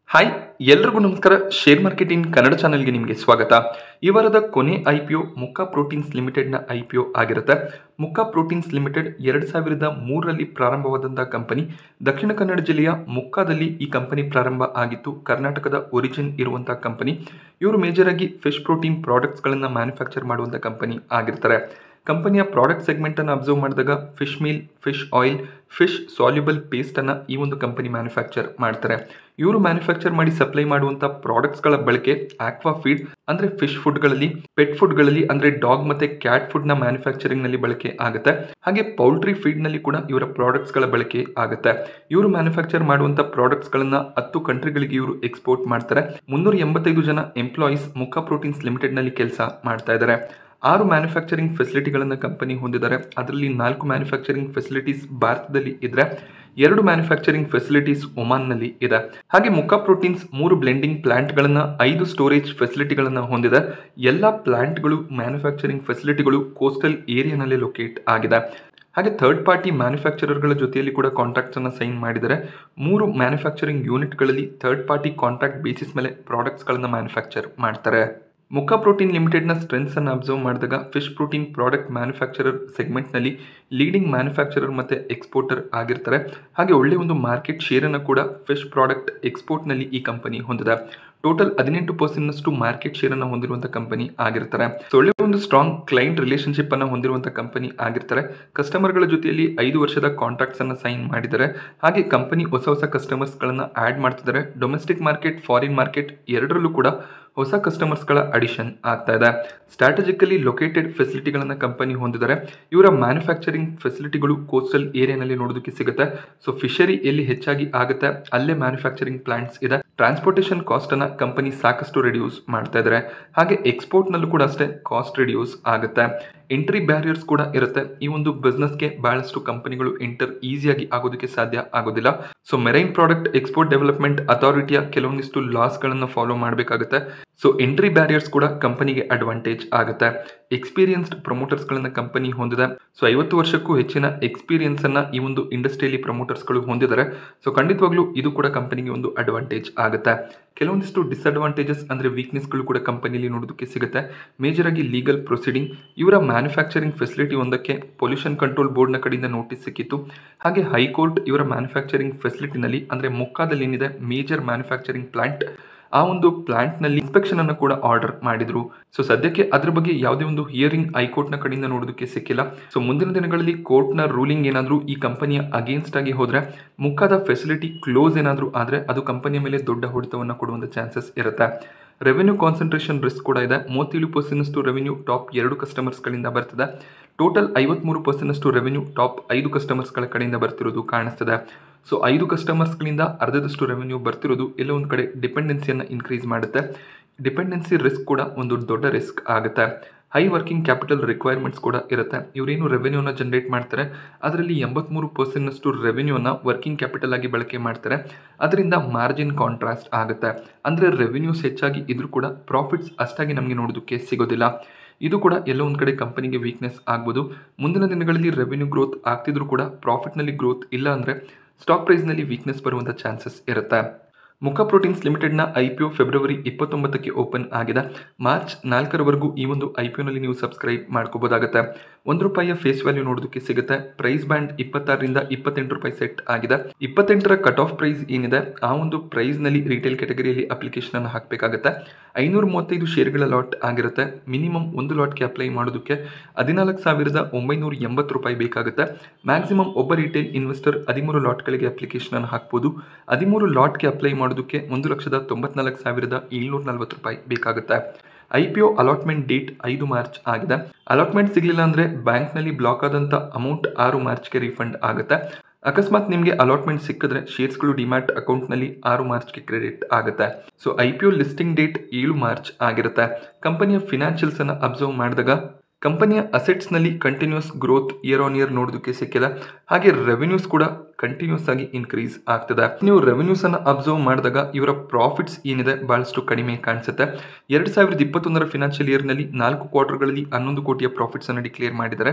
hi ಎಲ್ರಿಗೂ ನಮಸ್ಕಾರ share market in Kannada ಚಾನೆಲ್ಗೆ ನಿಮಗೆ ಸ್ವಾಗತ ಈ ವಾರದ ಕೊನೆ I P O Mukka proteins ಲಿಮಿಟೆಡ್ನ ಐ ಪಿ ಒ ಆಗಿರುತ್ತೆ ಮುಕ್ಕಾ ಪ್ರೋಟೀನ್ಸ್ ಲಿಮಿಟೆಡ್ ಎರಡು ಸಾವಿರದ ಮೂರರಲ್ಲಿ ಪ್ರಾರಂಭವಾದಂಥ ಕಂಪನಿ ದಕ್ಷಿಣ ಕನ್ನಡ ಜಿಲ್ಲೆಯ ಮುಕ್ಕಾದಲ್ಲಿ ಈ ಕಂಪನಿ ಪ್ರಾರಂಭ ಆಗಿತ್ತು ಕರ್ನಾಟಕದ ಒರಿಜಿನ್ ಇರುವಂಥ ಕಂಪನಿ ಇವರು ಮೇಜರ್ ಆಗಿ ಫಿಶ್ ಪ್ರೋಟೀನ್ ಪ್ರಾಡಕ್ಟ್ಸ್ಗಳನ್ನು ಮ್ಯಾನುಫ್ಯಾಕ್ಚರ್ ಮಾಡುವಂಥ ಕಂಪನಿ ಆಗಿರ್ತಾರೆ ಕಂಪನಿಯ ಪ್ರಾಡಕ್ಟ್ ಸೆಗ್ಮೆಂಟನ್ನು ಅಬ್ಸರ್ವ್ ಮಾಡಿದಾಗ fish meal fish oil fish soluble ಪೇಸ್ಟನ್ನು ಈ ಒಂದು ಕಂಪನಿ ಮ್ಯಾನುಫ್ಯಾಕ್ಚರ್ ಮಾಡ್ತಾರೆ ಇವರು ಮ್ಯಾನುಫ್ಯಾಕ್ಚರ್ ಮಾಡಿ ಸಪ್ಲೈ ಮಾಡುವಂಥ ಪ್ರಾಡಕ್ಟ್ಸ್ಗಳ ಬಳಕೆ ಆಕ್ವಾ ಫೀಡ್ ಅಂದರೆ ಫಿಶ್ ಫುಡ್ಗಳಲ್ಲಿ ಪೆಟ್ ಫುಡ್ಗಳಲ್ಲಿ ಅಂದರೆ ಡಾಗ್ ಮತ್ತು ಕ್ಯಾಟ್ ಫುಡ್ನ ಮ್ಯಾನುಫ್ಯಾಕ್ಚರಿಂಗ್ನಲ್ಲಿ ಬಳಕೆ ಆಗುತ್ತೆ ಹಾಗೆ ಪೌಲ್ಟ್ರಿ ಫೀಡ್ನಲ್ಲಿ ಕೂಡ ಇವರ ಪ್ರಾಡಕ್ಟ್ಸ್ಗಳ ಬಳಕೆ ಆಗುತ್ತೆ ಇವರು ಮ್ಯಾನುಫ್ಯಾಕ್ಚರ್ ಮಾಡುವಂಥ ಪ್ರಾಡಕ್ಟ್ಸ್ಗಳನ್ನು ಹತ್ತು ಕಂಟ್ರಿಗಳಿಗೆ ಇವರು ಎಕ್ಸ್ಪೋರ್ಟ್ ಮಾಡ್ತಾರೆ ಮುನ್ನೂರ ಎಂಬತ್ತೈದು ಜನ ಎಂಪ್ಲಾಯೀಸ್ ಮುಖ ಪ್ರೋಟೀನ್ಸ್ ಲಿಮಿಟೆಡ್ನಲ್ಲಿ ಕೆಲಸ ಮಾಡ್ತಾ ಇದ್ದಾರೆ ಆರು ಮ್ಯಾನುಫ್ಯಾಕ್ಚರಿಂಗ್ ಫೆಸಿಲಿಟಿಗಳನ್ನು ಕಂಪನಿ ಹೊಂದಿದ್ದಾರೆ ಅದರಲ್ಲಿ ನಾಲ್ಕು ಮ್ಯಾನುಫ್ಯಾಕ್ಚರಿಂಗ್ ಫೆಸಿಲಿಟೀಸ್ ಭಾರತದಲ್ಲಿ ಇದ್ರೆ ಎರಡು ಮ್ಯಾನುಫ್ಯಾಕ್ಚರಿಂಗ್ ಫೆಸಿಲಿಟೀಸ್ ಒಮಾನ್ನಲ್ಲಿ ಇದೆ ಹಾಗೆ ಮುಖ ಪ್ರೋಟೀನ್ಸ್ ಮೂರು ಬ್ಲೆಂಡಿಂಗ್ ಪ್ಲಾಂಟ್ಗಳನ್ನು ಐದು ಸ್ಟೋರೇಜ್ ಫೆಸಿಲಿಟಿಗಳನ್ನು ಹೊಂದಿದೆ ಎಲ್ಲ ಪ್ಲಾಂಟ್ಗಳು ಮ್ಯಾನುಫ್ಯಾಕ್ಚರಿಂಗ್ ಫೆಸಿಲಿಟಿಗಳು ಕೋಸ್ಟಲ್ ಏರಿಯಾನಲ್ಲಿ ಲೊಕೇಟ್ ಆಗಿದೆ ಹಾಗೆ ಥರ್ಡ್ ಪಾರ್ಟಿ ಮ್ಯಾನುಫ್ಯಾಕ್ಚರರ್ಗಳ ಜೊತೆಯಲ್ಲಿ ಕೂಡ ಕಾಂಟ್ರಾಕ್ಟ್ಸನ್ನು ಸೈನ್ ಮಾಡಿದರೆ ಮೂರು ಮ್ಯಾನುಫ್ಯಾಕ್ಚರಿಂಗ್ ಯೂನಿಟ್ಗಳಲ್ಲಿ ಥರ್ಡ್ ಪಾರ್ಟಿ ಕಾಂಟ್ರಾಕ್ಟ್ ಬೇಸಿಸ್ ಮೇಲೆ ಪ್ರಾಡಕ್ಟ್ಸ್ಗಳನ್ನು ಮ್ಯಾನುಫ್ಯಾಕ್ಚರ್ ಮಾಡ್ತಾರೆ ಮುಖ ಪ್ರೋಟೀನ್ ಲಿಮಿಟೆಡ್ನ ಸ್ಟ್ರೆಂತ್ಸನ್ನು ಅಬ್ಸರ್ವ್ ಮಾಡಿದಾಗ ಫಿಶ್ ಪ್ರೋಟೀನ್ ಪ್ರಾಡಕ್ಟ್ ಮ್ಯಾನುಫ್ಯಾಕ್ಚರರ್ ಸೆಗ್ಮೆಂಟ್ನಲ್ಲಿ ಲೀಡಿಂಗ್ ಮ್ಯಾನುಫ್ಯಾಕ್ಚರರ್ ಮತ್ತು ಎಕ್ಸ್ಪೋರ್ಟರ್ ಆಗಿರ್ತಾರೆ ಹಾಗೆ ಒಳ್ಳೆ ಒಂದು ಮಾರ್ಕೆಟ್ ಶೇರನ್ನು ಕೂಡ ಫಿಶ್ ಪ್ರಾಡಕ್ಟ್ ಎಕ್ಸ್ಪೋರ್ಟ್ನಲ್ಲಿ ಈ ಕಂಪನಿ ಹೊಂದಿದೆ ಟೋಟಲ್ ಹದಿನೆಂಟು ಪರ್ಸೆಂಟ್ನಷ್ಟು ಮಾರ್ಕೆಟ್ ಶೇರನ್ನು ಹೊಂದಿರುವಂಥ ಕಂಪನಿ ಆಗಿರ್ತಾರೆ ಸೊ ಒಳ್ಳೆ ಒಂದು ಸ್ಟ್ರಾಂಗ್ ಕ್ಲೈಂಟ್ ರಿಲೇಶನ್ಶಿಪ್ ಅನ್ನು ಹೊಂದಿರುವಂಥ ಕಂಪನಿ ಆಗಿರ್ತಾರೆ ಕಸ್ಟಮರ್ಗಳ ಜೊತೆಯಲ್ಲಿ ಐದು ವರ್ಷದ ಕಾಂಟ್ರಾಕ್ಟ್ಸ್ ಅನ್ನು ಸೈನ್ ಮಾಡಿದ್ದಾರೆ ಹಾಗೆ ಕಂಪನಿ ಹೊಸ ಹೊಸ ಕಸ್ಟಮರ್ಸ್ಗಳನ್ನು ಆ್ಯಡ್ ಮಾಡ್ತಿದ್ದಾರೆ ಡೊಮೆಸ್ಟಿಕ್ ಮಾರ್ಕೆಟ್ ಫಾರಿನ್ ಮಾರ್ಕೆಟ್ ಎರಡರಲ್ಲೂ ಕೂಡ ಹೊಸ ಕಸ್ಟಮರ್ಸ್ಗಳ ಅಡಿಷನ್ ಆಗ್ತಾ ಇದೆ ಸ್ಟ್ರಾಟಜಿಕಲಿ ಲೊಕೇಟೆಡ್ ಫೆಸಿಲಿಟಿಗಳನ್ನು ಕಂಪನಿ ಹೊಂದಿದ್ದಾರೆ ಇವರ ಮ್ಯಾನುಫ್ಯಾಕ್ಚರಿಂಗ್ ಫೆಸಿಲಿಟಿಗಳು ಕೋಸ್ಟಲ್ ಏರಿಯಾನಲ್ಲಿ ನೋಡೋದಕ್ಕೆ ಸಿಗುತ್ತೆ ಸೊ ಫಿಶರಿ ಎಲ್ಲಿ ಹೆಚ್ಚಾಗಿ ಆಗುತ್ತೆ ಅಲ್ಲೇ ಮ್ಯಾನುಫ್ಯಾಕ್ಚರಿಂಗ್ ಪ್ಲಾಂಟ್ಸ್ ಇದೆ ಟ್ರಾನ್ಸ್ಪೋರ್ಟೇಷನ್ ಕಾಸ್ಟನ್ನು ಕಂಪನಿ ಸಾಕಷ್ಟು ರಿಡ್ಯೂಸ್ ಮಾಡ್ತಾ ಇದ್ದಾರೆ ಹಾಗೆ ಎಕ್ಸ್ಪೋರ್ಟ್ನಲ್ಲೂ ಕೂಡ ಅಷ್ಟೇ ಕಾಸ್ಟ್ ರಿಡ್ಯೂಸ್ ಆಗುತ್ತೆ ಎಂಟ್ರಿ ಬ್ಯಾರಿಯರ್ಸ್ ಕೂಡ ಇರುತ್ತೆ ಈ ಒಂದು ಬಿಸ್ನೆಸ್ಗೆ ಬಹಳಷ್ಟು ಕಂಪನಿಗಳು ಎಂಟರ್ ಈಸಿಯಾಗಿ ಆಗೋದಕ್ಕೆ ಸಾಧ್ಯ ಆಗೋದಿಲ್ಲ so marine product export development ಅಥಾರಿಟಿಯ ಕೆಲವೊಂದಿಷ್ಟು ಲಾಸ್ಗಳನ್ನು ಫಾಲೋ ಮಾಡಬೇಕಾಗುತ್ತೆ ಸೊ ಎಂಟ್ರಿ ಬ್ಯಾರಿಯರ್ಸ್ ಕೂಡ ಕಂಪನಿಗೆ ಅಡ್ವಾಂಟೇಜ್ ಆಗುತ್ತೆ ಎಕ್ಸ್ಪೀರಿಯನ್ಸ್ಡ್ ಪ್ರಮೋಟರ್ಸ್ಗಳನ್ನು ಕಂಪನಿ ಹೊಂದಿದೆ ಸೊ ಐವತ್ತು ವರ್ಷಕ್ಕೂ ಹೆಚ್ಚಿನ ಎಕ್ಸ್ಪೀರಿಯನ್ಸನ್ನು ಈ ಒಂದು ಇಂಡಸ್ಟ್ರಿಯಲ್ಲಿ ಪ್ರಮೋಟರ್ಸ್ಗಳು ಹೊಂದಿದ್ದಾರೆ ಸೊ ಖಂಡಿತವಾಗ್ಲೂ ಇದು ಕೂಡ ಕಂಪನಿಗೆ ಒಂದು ಅಡ್ವಾಂಟೇಜ್ ಆಗುತ್ತೆ ಕೆಲವೊಂದಿಷ್ಟು ಡಿಸ್ಅಡ್ವಾಂಟೇಜಸ್ ಅಂದರೆ ವೀಕ್ನೆಸ್ಗಳು ಕೂಡ ಕಂಪನಿಯಲ್ಲಿ ನೋಡೋದಕ್ಕೆ ಸಿಗುತ್ತೆ ಮೇಜರ್ ಆಗಿ ಲೀಗಲ್ ಪ್ರೊಸೀಡಿಂಗ್ ಇವರ ಮ್ಯಾನುಫ್ಯಾಕ್ಚರಿಂಗ್ ಫೆಸಿಲಿಟಿ ಒಂದಕ್ಕೆ ಪೊಲ್ಯೂಷನ್ ಕಂಟ್ರೋಲ್ ಬೋರ್ಡ್ನ ಕಡೆಯಿಂದ ನೋಟಿಸ್ ಸಿಕ್ಕಿತ್ತು ಹಾಗೆ ಹೈಕೋರ್ಟ್ ಇವರ ಮ್ಯಾನುಫ್ಯಾಕ್ಚರಿಂಗ್ ಫೆಸಿಲಿಟಿನಲ್ಲಿ ಅಂದರೆ ಮುಕ್ಕಾದಲ್ಲಿ ಏನಿದೆ ಮೇಜರ್ ಮ್ಯಾನುಫ್ಯಾಕ್ಚರಿಂಗ್ ಪ್ಲಾಂಟ್ ಆ ಒಂದು ಪ್ಲಾಂಟ್ನಲ್ಲಿ ಇನ್ಸ್ಪೆಕ್ಷನ್ ಅನ್ನು ಕೂಡ ಆರ್ಡರ್ ಮಾಡಿದ್ರು ಸೊ ಸದ್ಯಕ್ಕೆ ಅದ್ರ ಬಗ್ಗೆ ಯಾವುದೇ ಒಂದು ಹಿಯರಿಂಗ್ ಹೈಕೋರ್ಟ್ನ ಕಡೆಯಿಂದ ನೋಡೋದಕ್ಕೆ ಸಿಕ್ಕಿಲ್ಲ ಸೊ ಮುಂದಿನ ದಿನಗಳಲ್ಲಿ ಕೋರ್ಟ್ನ ರೂಲಿಂಗ್ ಏನಾದರೂ ಈ ಕಂಪನಿಯ ಅಗೇನ್ಸ್ಟ್ ಆಗಿ ಹೋದರೆ ಮುಖದ ಫೆಸಿಲಿಟಿ ಕ್ಲೋಸ್ ಏನಾದರೂ ಆದರೆ ಅದು ಕಂಪನಿಯ ಮೇಲೆ ದೊಡ್ಡ ಹೊಡೆತವನ್ನು ಕೊಡುವಂಥ ಚಾನ್ಸಸ್ ಇರುತ್ತೆ ರೆವೆನ್ಯೂ ಕಾನ್ಸಂಟ್ರೇಷನ್ ರಿಸ್ಕ್ ಕೂಡ ಇದೆ ಮೂವತ್ತೇಳು ಪರ್ಸೆಂಟ್ನಷ್ಟು ರೆವೆನ್ಯೂ ಟಾಪ್ ಎರಡು ಕಸ್ಟಮರ್ಸ್ಗಳಿಂದ ಬರ್ತದೆ ಟೋಟಲ್ ಐವತ್ಮೂರು ಪರ್ಸೆಂಟ್ನಷ್ಟು ರೆವೆನ್ಯೂ ಟಾಪ್ ಐದು ಕಸ್ಟಮರ್ಸ್ಗಳ ಕಡೆಯಿಂದ ಬರ್ತಿರೋದು ಕಾಣಿಸ್ತದೆ ಸೊ ಐದು ಕಸ್ಟಮರ್ಸ್ಗಳಿಂದ ಅರ್ಧದಷ್ಟು ರೆವೆನ್ಯೂ ಬರ್ತಿರೋದು ಎಲ್ಲೋ ಒಂದು ಕಡೆ ಡಿಪೆಂಡೆನ್ಸಿಯನ್ನು ಇನ್ಕ್ರೀಸ್ ಮಾಡುತ್ತೆ ಡಿಪೆಂಡೆನ್ಸಿ ರಿಸ್ಕ್ ಕೂಡ ಒಂದು ದೊಡ್ಡ ರಿಸ್ಕ್ ಆಗುತ್ತೆ ಹೈ ವರ್ಕಿಂಗ್ ಕ್ಯಾಪಿಟಲ್ ರಿಕ್ವೈರ್ಮೆಂಟ್ಸ್ ಕೂಡ ಇರುತ್ತೆ ಇವರೇನು ರೆವೆನ್ಯೂನ ಜನರೇಟ್ ಮಾಡ್ತಾರೆ ಅದರಲ್ಲಿ ಎಂಬತ್ಮೂರು ಪರ್ಸೆಂಟ್ನಷ್ಟು ರೆವೆನ್ಯೂನ ವರ್ಕಿಂಗ್ ಕ್ಯಾಪಿಟಲ್ ಆಗಿ ಬಳಕೆ ಮಾಡ್ತಾರೆ ಅದರಿಂದ ಮಾರ್ಜಿನ್ ಕಾಂಟ್ರಾಸ್ಟ್ ಆಗುತ್ತೆ ಅಂದರೆ ರೆವೆನ್ಯೂಸ್ ಹೆಚ್ಚಾಗಿ ಇದ್ರೂ ಕೂಡ ಪ್ರಾಫಿಟ್ಸ್ ಅಷ್ಟಾಗಿ ನಮಗೆ ನೋಡೋದಕ್ಕೆ ಸಿಗೋದಿಲ್ಲ ಇದು ಕೂಡ ಎಲ್ಲೋ ಒಂದು ಕಡೆ ಕಂಪನಿಗೆ ವೀಕ್ನೆಸ್ ಆಗ್ಬೋದು ಮುಂದಿನ ದಿನಗಳಲ್ಲಿ ರೆವೆನ್ಯೂ ಗ್ರೋತ್ ಆಗ್ತಿದ್ರು ಕೂಡ ಪ್ರಾಫಿಟ್ನಲ್ಲಿ ಗ್ರೋತ್ ಇಲ್ಲ ಅಂದರೆ ಸ್ಟಾಕ್ ಪ್ರೈಸ್ನಲ್ಲಿ ವೀಕ್ನೆಸ್ ಬರುವಂಥ ಚಾನ್ಸಸ್ ಇರುತ್ತೆ ಮುಖ ಪ್ರೋಟೀನ್ಸ್ ಲಿಮಿಟೆಡ್ನ ಐ ಪಿ ಒ ಫೆಬ್ರವರಿ ಇಪ್ಪತ್ತೊಂಬತ್ತಕ್ಕೆ ಓಪನ್ ಆಗಿದೆ ಮಾರ್ಚ್ ನಾಲ್ಕರವರೆಗೂ ಈ ಒಂದು ಐ ಪಿ ಒನಲ್ಲಿ ನೀವು ಸಬ್ಸ್ಕ್ರೈಬ್ ಮಾಡ್ಕೋಬೋದಾಗುತ್ತೆ ಒಂದು ರೂಪಾಯಿಯ ಫೇಸ್ ವ್ಯಾಲ್ಯೂ ನೋಡೋದಕ್ಕೆ ಸಿಗುತ್ತೆ ಪ್ರೈಸ್ ಬ್ಯಾಂಡ್ ಇಪ್ಪತ್ತಾರರಿಂದ ಇಪ್ಪತ್ತೆಂಟು ರೂಪಾಯಿ ಸೆಟ್ ಆಗಿದೆ ಇಪ್ಪತ್ತೆಂಟರ ಕಟ್ ಆಫ್ ಪ್ರೈಸ್ ಏನಿದೆ ಆ ಒಂದು ಪ್ರೈಸ್ನಲ್ಲಿ ರಿಟೇಲ್ ಕ್ಯಾಟಗರಿಯಲ್ಲಿ ಅಪ್ಲಿಕೇಶನ್ ಅನ್ನು ಹಾಕಬೇಕಾಗುತ್ತೆ ಐನೂರ ಮೂವತ್ತೈದು ಶೇರ್ಗಳ ಲಾಟ್ ಆಗಿರುತ್ತೆ ಮಿನಿಮಮ್ ಒಂದು ಲಾಟ್ಗೆ ಅಪ್ಲೈ ಮಾಡೋದಕ್ಕೆ ಹದಿನಾಲ್ಕು ಸಾವಿರದ ಒಂಬೈನೂರ ಎಂಬತ್ತು ರೂಪಾಯಿ ಬೇಕಾಗುತ್ತೆ ಮ್ಯಾಕ್ಸಿಮಮ್ ಒಬ್ಬ ರಿಟೇಲ್ ಇನ್ವೆಸ್ಟರ್ ಹದಿಮೂರು ಲಾಟ್ಗಳಿಗೆ ಅಪ್ಲಿಕೇಶನ್ ಅನ್ನು ಹಾಕ್ಬೋದು ಹದಿಮೂರು ಲಾಟ್ಗೆ ಅಪ್ಲೈ ಮಾಡೋದಕ್ಕೆ ಒಂದು ಲಕ್ಷದ ತೊಂಬತ್ನಾಲ್ಕು ಸಾವಿರದ ಏಳ್ನೂರ ನಲ್ವತ್ತು ರೂಪಾಯಿ ಬೇಕಾಗುತ್ತೆ I P O allotment date ಐದು ಮಾರ್ಚ್ ಆಗಿದೆ ಅಲಾಟ್ಮೆಂಟ್ ಸಿಗಲಿಲ್ಲ ಅಂದರೆ ಬ್ಯಾಂಕ್ನಲ್ಲಿ ಬ್ಲಾಕ್ ಆದಂಥ ಅಮೌಂಟ್ ಆರು ಮಾರ್ಚ್ಗೆ ರೀಫಂಡ್ ಆಗುತ್ತೆ ಅಕಸ್ಮಾತ್ ನಿಮಗೆ ಅಲಾಟ್ಮೆಂಟ್ ಸಿಕ್ಕಿದ್ರೆ ಶೇರ್ಸ್ಗಳು ಡಿಮ್ಯಾಟ್ ಅಕೌಂಟ್ನಲ್ಲಿ ಆರು ಮಾರ್ಚ್ಗೆ ಕ್ರೆಡಿಟ್ ಆಗುತ್ತೆ so I P O listing date ಏಳು ಮಾರ್ಚ್ ಆಗಿರುತ್ತೆ ಕಂಪನಿಯ ಫಿನಾನ್ಷಿಯಲ್ಸನ್ನು ಅಬ್ಸರ್ವ್ ಮಾಡಿದಾಗ ಕಂಪನಿಯ ಅಸೆಟ್ಸ್ನಲ್ಲಿ continuous growth year on year ನೋಡೋದಕ್ಕೆ ಸಿಕ್ಕಿದೆ ಹಾಗೆ ರೆವೆನ್ಯೂಸ್ ಕೂಡ ಕಂಟಿನ್ಯೂಸ್ ಆಗಿ ಇನ್ಕ್ರೀಸ್ ಆಗ್ತದೆ ನೀವು ರೆವೆನ್ಯೂಸ್ ಅನ್ನು ಅಬ್ಸರ್ವ್ ಮಾಡಿದಾಗ ಇವರ ಪ್ರಾಫಿಟ್ಸ್ ಏನಿದೆ ಬಹಳಷ್ಟು ಕಡಿಮೆ ಕಾಣಿಸುತ್ತೆ ಎರಡು ಸಾವಿರದ ಇಪ್ಪತ್ತೊಂದರ ಫಿನಾನ್ಷಿಯಲ್ ಇಯರ್ನಲ್ಲಿ ನಾಲ್ಕು ಕ್ವಾರ್ಟರ್ಗಳಲ್ಲಿ ಹನ್ನೊಂದು ಕೋಟಿಯ ಪ್ರಾಫಿಟ್ಸ್ ಅನ್ನು ಡಿಕ್ಲೇರ್ ಮಾಡಿದ್ದಾರೆ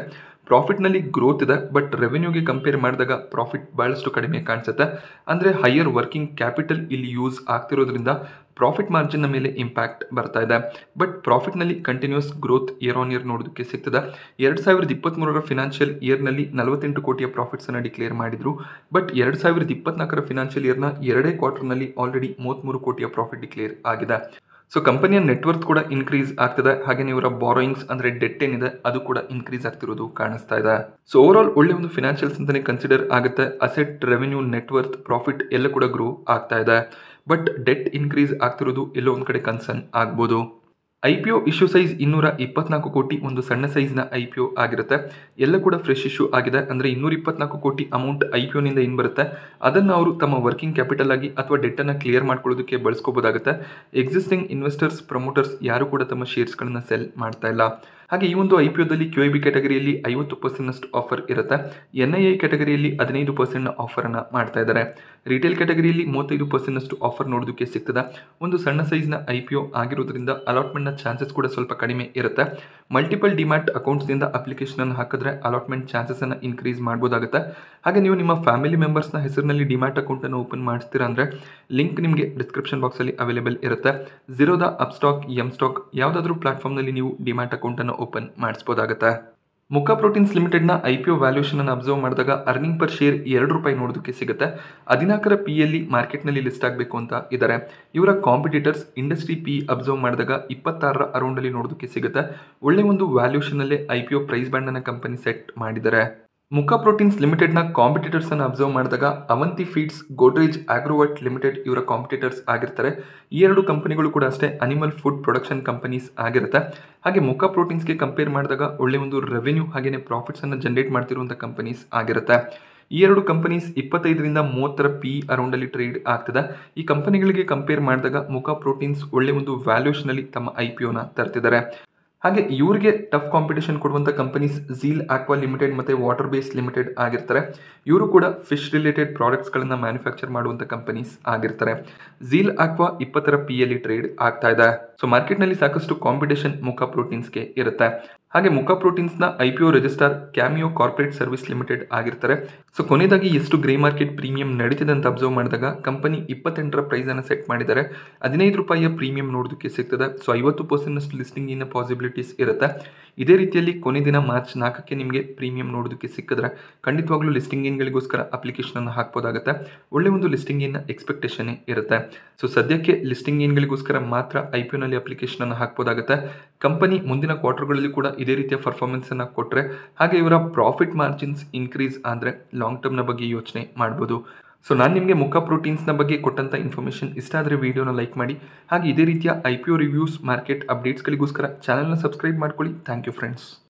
ಪ್ರಾಫಿಟ್ನಲ್ಲಿ ಗ್ರೋತ್ ಇದೆ ಬಟ್ ರೆವೆನ್ಯೂಗೆ ಕಂಪೇರ್ ಮಾಡಿದಾಗ ಪ್ರಾಫಿಟ್ ಭಾಳಷ್ಟು ಕಡಿಮೆ ಕಾಣಿಸುತ್ತೆ ಅಂದರೆ ಹೈಯರ್ ವರ್ಕಿಂಗ್ ಕ್ಯಾಪಿಟಲ್ ಇಲ್ಲಿ ಯೂಸ್ ಆಗ್ತಿರೋದ್ರಿಂದ ಪ್ರಾಫಿಟ್ ಮಾರ್ಜಿನ್ನ ಮೇಲೆ ಇಂಪ್ಯಾಕ್ಟ್ ಬರ್ತಾ ಇದೆ ಬಟ್ ಪ್ರಾಫಿಟ್ನಲ್ಲಿ continuous growth year on year ನೋಡೋದಕ್ಕೆ ಸಿಗ್ತದೆ ಎರಡು ಸಾವಿರದ ಇಪ್ಪತ್ತ್ಮೂರರ ಫಿನಾನ್ಷಿಯಲ್ ಇಯರ್ನಲ್ಲಿ ನಲವತ್ತೆಂಟು ಕೋಟಿಯ ಪ್ರಾಫಿಟ್ಸನ್ನು ಡಿಕ್ಲೇರ್ ಮಾಡಿದರು ಬಟ್ ಎರಡು ಸಾವಿರದ ಇಪ್ಪತ್ನಾಲ್ಕರ ಫಿನಾನ್ಷಿಯಲ್ ಇಯರ್ನ ಎರಡೇ ಕ್ವಾರ್ಟರ್ನಲ್ಲಿ ಆಲ್ರೆಡಿ ಮೂವತ್ತ್ಮೂರು ಕೋಟಿಯ ಪ್ರಾಫಿಟ್ ಡಿಕ್ಲೇರ್ ಆಗಿದೆ ಸೊ ಕಂಪನಿಯ ನೆಟ್ವರ್ತ್ ಕೂಡ ಇನ್ಕ್ರೀಸ್ ಆಗ್ತದೆ ಹಾಗೆ ಇವರ ಬಾರೋಯಿಂಗ್ಸ್ ಅಂದರೆ ಡೆಟ್ ಏನಿದೆ ಅದು ಕೂಡ ಇನ್ಕ್ರೀಸ್ ಆಗ್ತಿರೋದು ಕಾಣಿಸ್ತಾ ಇದೆ ಸೊ ಓವರ್ ಆಲ್ ಒಳ್ಳೆ ಒಂದು ಫಿನಾನ್ಷಿಯಲ್ಸ್ ಅಂತಾನೆ ಕನ್ಸಿಡರ್ ಆಗುತ್ತೆ ಅಸೆಟ್ ರೆವೆನ್ಯೂ ನೆಟ್ವರ್ತ್ ಪ್ರಾಫಿಟ್ ಎಲ್ಲ ಕೂಡ ಗ್ರೋ ಆಗ್ತಾ ಇದೆ ಬಟ್ ಡೆಟ್ ಇನ್ಕ್ರೀಸ್ ಆಗ್ತಿರೋದು ಎಲ್ಲೋ ಒಂದು ಕಡೆ ಕನ್ಸರ್ನ್ ಆಗ್ಬೋದು I P O issue size ಇನ್ನೂರ ಇಪ್ಪತ್ನಾಲ್ಕು ಕೋಟಿ ಒಂದು ಸಣ್ಣ ಸೈಜ್ನ ಐ ಪಿ ಒ ಆಗಿರುತ್ತೆ ಎಲ್ಲ ಕೂಡ ಫ್ರೆಶ್ ಇಶ್ಯೂ ಆಗಿದೆ ಅಂದರೆ ಇನ್ನೂರ ಇಪ್ಪತ್ನಾಲ್ಕು ಕೋಟಿ ಅಮೌಂಟ್ ಐ ಪಿ ಒನಿಂದ ಏನು ಬರುತ್ತೆ ಅದನ್ನು ಅವರು ತಮ್ಮ ವರ್ಕಿಂಗ್ ಕ್ಯಾಪಿಟಲ್ ಆಗಿ ಅಥವಾ ಡೆಟ್ಟನ್ನು ಕ್ಲಿಯರ್ ಮಾಡ್ಕೊಳ್ಳೋದಕ್ಕೆ ಬಳಸ್ಕೋಬೋದಾಗುತ್ತೆ ಎಕ್ಸಿಸ್ಟಿಂಗ್ ಇನ್ವೆಸ್ಟರ್ಸ್ ಪ್ರಮೋಟರ್ಸ್ ಯಾರು ಕೂಡ ತಮ್ಮ ಶೇರ್ಸ್ಗಳನ್ನು ಸೆಲ್ ಮಾಡ್ತಾ ಇಲ್ಲ ಹಾಗೆ ಈ ಒಂದು ಐ ಪಿ ಒದಲ್ಲಿ ಕ್ಯೂ ಐ ಬಿ ಕ್ಯಾಟಗರಿಯಲ್ಲಿ ಐವತ್ತು ಪರ್ಸೆಂಟ್ನಷ್ಟು ಆಫರ್ ಇರುತ್ತೆ ಎನ್ ಐ ಐ ಕ್ಯಾಟಗರಿಯಲ್ಲಿ ಹದಿನೈದು ಪರ್ಸೆಂಟ್ನ ಆಫರನ್ನು ಮಾಡ್ತಾ ಇದ್ದಾರೆ ರಿಟೇಲ್ ಕ್ಯಾಟಗರಿಯಲ್ಲಿ ಮೂವತ್ತೈದು ಪರ್ಸೆಂಟ್ನಷ್ಟು ಆಫರ್ ನೋಡೋದಕ್ಕೆ ಸಿಗ್ತದೆ ಒಂದು ಸಣ್ಣ ಸೈಜ್ನ ಐ ಪಿ ಒ ಆಗಿರೋದ್ರಿಂದ ಅಲಾಟ್ಮೆಂಟ್ನ ಚಾನ್ಸಸ್ ಕೂಡ ಸ್ವಲ್ಪ ಕಡಿಮೆ ಇರುತ್ತೆ ಮಲ್ಟಿಪಲ್ ಡಿಮ್ಯಾಟ್ ಅಕೌಂಟ್ಸ್ನಿಂದ ಅಪ್ಲಿಕೇಶನನ್ನು ಹಾಕಿದ್ರೆ ಅಲಾಟ್ಮೆಂಟ್ ಚಾನ್ಸಸನ್ನು ಇನ್ಕ್ರೀಸ್ ಮಾಡ್ಬೋದಾಗುತ್ತೆ ಹಾಗೆ ನೀವು ನಿಮ್ಮ ಫ್ಯಾಮಿಲಿ ಮೆಂಬರ್ಸ್ನ ಹೆಸರಿನಲ್ಲಿ ಡಿಮ್ಯಾಟ್ ಅಕೌಂಟನ್ನು ಓಪನ್ ಮಾಡಿಸ್ತೀರಾ ಅಂದರೆ ಲಿಂಕ್ ನಿಮಗೆ ಡಿಸ್ಕ್ರಿಪ್ಷನ್ ಬಾಕ್ಸಲ್ಲಿ ಅವೈಲೇಬಲ್ ಇರುತ್ತೆ ಝೀರೋದ ಅಪ್ಸ್ಟಾಕ್ ಎಮ್ ಸ್ಟಾಕ್ ಯಾವುದಾದ್ರೂ ಪ್ಲಾಟ್ಫಾರ್ಮ್ನಲ್ಲಿ ನೀವು ಡಿಮ್ಯಾಟ್ ಅಕೌಂಟನ್ನು ಓಪನ್ ಮಾಡಿಸ್ಬೋದಾಗುತ್ತೆ ಮುಖಾ ಪ್ರೋಟೀನ್ಸ್ ಲಿಮಿಟೆಡ್ನ ಐ ಪಿ ಒ ವ್ಯಾಲ್ಯೂಷನನ್ನು ಅಬ್ಸರ್ವ್ ಮಾಡಿದಾಗ ಅರ್ನಿಂಗ್ ಪರ್ ಶೇರ್ ಎರಡು ರೂಪಾಯಿ ನೋಡೋದಕ್ಕೆ ಸಿಗುತ್ತೆ ಹದಿನಾಲ್ಕರ ಪಿ ಎಲ್ಲಿ ಮಾರ್ಕೆಟ್ನಲ್ಲಿ ಲಿಸ್ಟ್ ಆಗಬೇಕು ಅಂತ ಇದ್ದಾರೆ ಇವರ ಕಾಂಪಿಟೇಟರ್ಸ್ ಇಂಡಸ್ಟ್ರಿ ಪಿ ಅಬ್ಸರ್ವ್ ಮಾಡಿದಾಗ ಇಪ್ಪತ್ತಾರರ ಅರೌಂಡಲ್ಲಿ ನೋಡೋದಕ್ಕೆ ಸಿಗುತ್ತೆ ಒಳ್ಳೆ ಒಂದು ವ್ಯಾಲ್ಯೂಷನಲ್ಲೇ ಐ ಪಿ ಒ ಪ್ರೈಸ್ ಬ್ಯಾಂಡನ್ನು ಕಂಪನಿ ಸೆಟ್ ಮಾಡಿದ್ದಾರೆ ಮುಖಾ ಪ್ರೋಟೀನ್ಸ್ ಲಿಮಿಟೆಡ್ನ ಕಾಂಪಿಟೇಟರ್ಸ್ ಅನ್ನು ಅಬ್ಸರ್ವ್ ಮಾಡಿದಾಗ ಅವಂತಿ ಫೀಡ್ಸ್ ಗೋಡ್ರೇಜ್ ಆಗ್ರೋವಟ್ ಲಿಮಿಟೆಡ್ ಇವರ ಕಾಂಪಿಟೇಟರ್ಸ್ ಆಗಿರ್ತಾರೆ ಈ ಎರಡು ಕಂಪನಿಗಳು ಕೂಡ ಅಷ್ಟೇ ಅನಿಮಲ್ ಫುಡ್ ಪ್ರೊಡಕ್ಷನ್ ಕಂಪನೀಸ್ ಆಗಿರುತ್ತೆ ಹಾಗೆ ಮುಖಾ ಪ್ರೋಟೀನ್ಸ್ಗೆ ಕಂಪೇರ್ ಮಾಡಿದಾಗ ಒಳ್ಳೆ ಒಂದು ರೆವೆನ್ಯೂ ಹಾಗೆಯೇ ಪ್ರಾಫಿಟ್ಸನ್ನು ಜನರೇಟ್ ಮಾಡ್ತಿರುವಂಥ ಕಂಪನೀಸ್ ಆಗಿರುತ್ತೆ ಈ ಎರಡು ಕಂಪನೀಸ್ ಇಪ್ಪತ್ತೈದರಿಂದ ಮೂವತ್ತರ ಪಿ ಅರೌಂಡಲ್ಲಿ ಟ್ರೇಡ್ ಆಗ್ತದೆ ಈ ಕಂಪನಿಗಳಿಗೆ ಕಂಪೇರ್ ಮಾಡಿದಾಗ ಮುಖಾ ಪ್ರೋಟೀನ್ಸ್ ಒಳ್ಳೆ ಒಂದು ವ್ಯಾಲ್ಯೂಷನಲ್ಲಿ ತಮ್ಮ ಐ ಪಿ ಒನ ತರ್ತಿದ್ದಾರೆ ಹಾಗೆ ಇವ್ರಿಗೆ ಟಫ್ ಕಾಂಪಿಟೇಷನ್ ಕೊಡುವಂಥ ಕಂಪನೀಸ್ ಝೀಲ್ ಆಕ್ವಾ ಲಿಮಿಟೆಡ್ ಮತ್ತು ವಾಟರ್ ಬೇಸ್ ಲಿಮಿಟೆಡ್ ಆಗಿರ್ತಾರೆ ಇವರು ಕೂಡ ಫಿಶ್ ರಿಲೇಟೆಡ್ ಪ್ರಾಡಕ್ಟ್ಸ್ಗಳನ್ನು ಮ್ಯಾನುಫ್ಯಾಕ್ಚರ್ ಮಾಡುವಂಥ ಕಂಪನೀಸ್ ಆಗಿರ್ತಾರೆ ಝೀಲ್ ಆಕ್ವಾ ಇಪ್ಪತ್ತರ ಪಿ ಎಲ್ಲಿ ಟ್ರೇಡ್ ಆಗ್ತಾ ಇದೆ ಸೊ ಮಾರ್ಕೆಟ್ನಲ್ಲಿ ಸಾಕಷ್ಟು ಕಾಂಪಿಟೇಷನ್ ಮುಖಾ ಪ್ರೋಟೀನ್ಸ್ಗೆ ಇರುತ್ತೆ ಹಾಗೆ ಮುಖಾ ಪ್ರೋಟೀನ್ಸ್ನ I P O register Cameo corporate service limited ಆಗಿರ್ತಾರೆ ಸೊ ಕೊನೆಯದಾಗಿ ಎಷ್ಟು ಗ್ರೇ ಮಾರ್ಕೆಟ್ ಪ್ರೀಮಿಯಂ ನಡೀತಿದೆ ಅಂತ ಅಬ್ಸರ್ವ್ ಮಾಡಿದಾಗ ಕಂಪನಿ ಇಪ್ಪತ್ತೆಂಟರ ಪ್ರೈಸನ್ನು ಸೆಟ್ ಮಾಡಿದ್ದಾರೆ ಹದಿನೈದು ರೂಪಾಯಿಯ ಪ್ರೀಮಿಯಂ ನೋಡೋದಕ್ಕೆ ಸಿಗ್ತದೆ ಸೊ ಐವತ್ತು ಪರ್ಸೆಂಟ್ನಷ್ಟು ಲಿಸ್ಟಿಂಗ್ ಇನ್ನ ಪಾಸಿಬಿಲಿಟೀಸ್ ಇರುತ್ತೆ ಇದೇ ರೀತಿಯಲ್ಲಿ ಕೊನೆ ದಿನ ಮಾರ್ಚ್ ನಾಲ್ಕಕ್ಕೆ ನಿಮಗೆ ಪ್ರೀಮಿಯಂ ನೋಡೋದಕ್ಕೆ ಸಿಕ್ಕಿದ್ರೆ ಖಂಡಿತವಾಗ್ಲೂ ಲಿಸ್ಟಿಂಗ್ ಇನ್ಗಳಿಗೋಸ್ಕರ ಅಪ್ಲಿಕೇಶನನ್ನು ಹಾಕ್ಬೋದಾಗುತ್ತೆ ಒಳ್ಳೆ ಒಂದು ಲಿಸ್ಟಿಂಗ್ ಇನ್ ಎಕ್ಸ್ಪೆಕ್ಟೇಷನ್ ಇರುತ್ತೆ ಸೊ ಸದ್ಯಕ್ಕೆ ಲಿಸ್ಟಿಂಗ್ ಇನ್ಗಳಿಗೋಸ್ಕರ ಮಾತ್ರ ಐ ಪಿ ನಲ್ಲಿ ಅಪ್ಲಿಕೇಶನನ್ನು ಹಾಕ್ಬೋದಾಗುತ್ತೆ ಕಂಪನಿ ಮುಂದಿನ ಕ್ವಾರ್ಟರ್ಗಳಲ್ಲಿ ಕೂಡ ಇದೇ ರೀತಿಯ ಪರ್ಫಾರ್ಮೆನ್ಸನ್ನು ಕೊಟ್ಟರೆ ಹಾಗೆ ಇವರ ಪ್ರಾಫಿಟ್ ಮಾರ್ಜಿನ್ಸ್ ಇನ್ಕ್ರೀಸ್ ಆದರೆ ಲಾಂಗ್ ಟರ್ಮ್ನ ಬಗ್ಗೆ ಯೋಚನೆ ಮಾಡ್ಬೋದು ಸೊ ನಾನು ನಿಮಗೆ ಮುಖ ಪ್ರೋಟೀನ್ಸ್ನ ಬಗ್ಗೆ ಕೊಟ್ಟಂಥ ಇನ್ಫಾರ್ಮೇಷನ್ ಇಷ್ಟ ಆದರೆ ವೀಡಿಯೋನ ಲೈಕ್ ಮಾಡಿ ಹಾಗೆ ಇದೇ ರೀತಿಯ I P O reviews market ಅಪ್ಡೇಟ್ಸ್ಗಳಿಗೋಸ್ಕರ ಚಾನಲ್ನ ಸಬ್ಸ್ಕ್ರೈಬ್ ಮಾಡ್ಕೊಳ್ಳಿ ಥ್ಯಾಂಕ್ ಯು ಫ್ರೆಂಡ್ಸ್